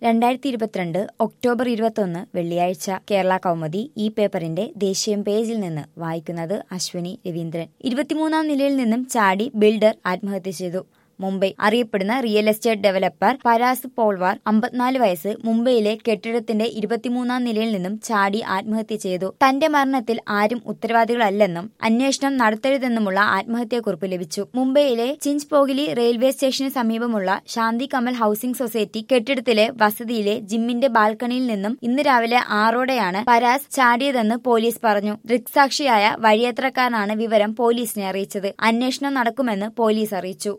രണ്ടായിരത്തി ഇരുപത്തിരണ്ട് ഒക്ടോബർ ഇരുപത്തൊന്ന് വെള്ളിയാഴ്ച കേരള കൗമുദി ഈ പേപ്പറിന്റെ ദേശീയ പേജിൽ നിന്ന് വായിക്കുന്നത് അശ്വിനി രവീന്ദ്രൻ ഇരുപത്തിമൂന്നാം നിലയിൽ നിന്നും ചാടി ബിൽഡർ ആത്മഹത്യ ചെയ്തു മുംബൈ അറിയപ്പെടുന്ന real estate developer Paras Porwal അമ്പത്തിനാല് വയസ്സ് മുംബൈയിലെ കെട്ടിടത്തിന്റെ ഇരുപത്തിമൂന്നാം നിലയിൽ നിന്നും ചാടി ആത്മഹത്യ ചെയ്തു തന്റെ മരണത്തിൽ ആരും ഉത്തരവാദികളല്ലെന്നും അന്വേഷണം നടത്തരുതെന്നുമുള്ള ആത്മഹത്യാക്കുറിപ്പ് ലഭിച്ചു മുംബൈയിലെ ചിഞ്ച്പോഗിലി റെയിൽവേ സ്റ്റേഷന് സമീപമുള്ള ശാന്തി കമൽ ഹൌസിംഗ് സൊസൈറ്റി കെട്ടിടത്തിലെ വസതിയിലെ ജിമ്മിന്റെ ബാൽക്കണിയിൽ നിന്നും ഇന്ന് രാവിലെ ആറോടെയാണ് പരാസ് ചാടിയതെന്ന് പോലീസ് പറഞ്ഞു ദൃക്സാക്ഷിയായ വഴിയാത്രക്കാരനാണ് വിവരം പോലീസിനെ അറിയിച്ചത് അന്വേഷണം നടക്കുമെന്ന് പോലീസ് അറിയിച്ചു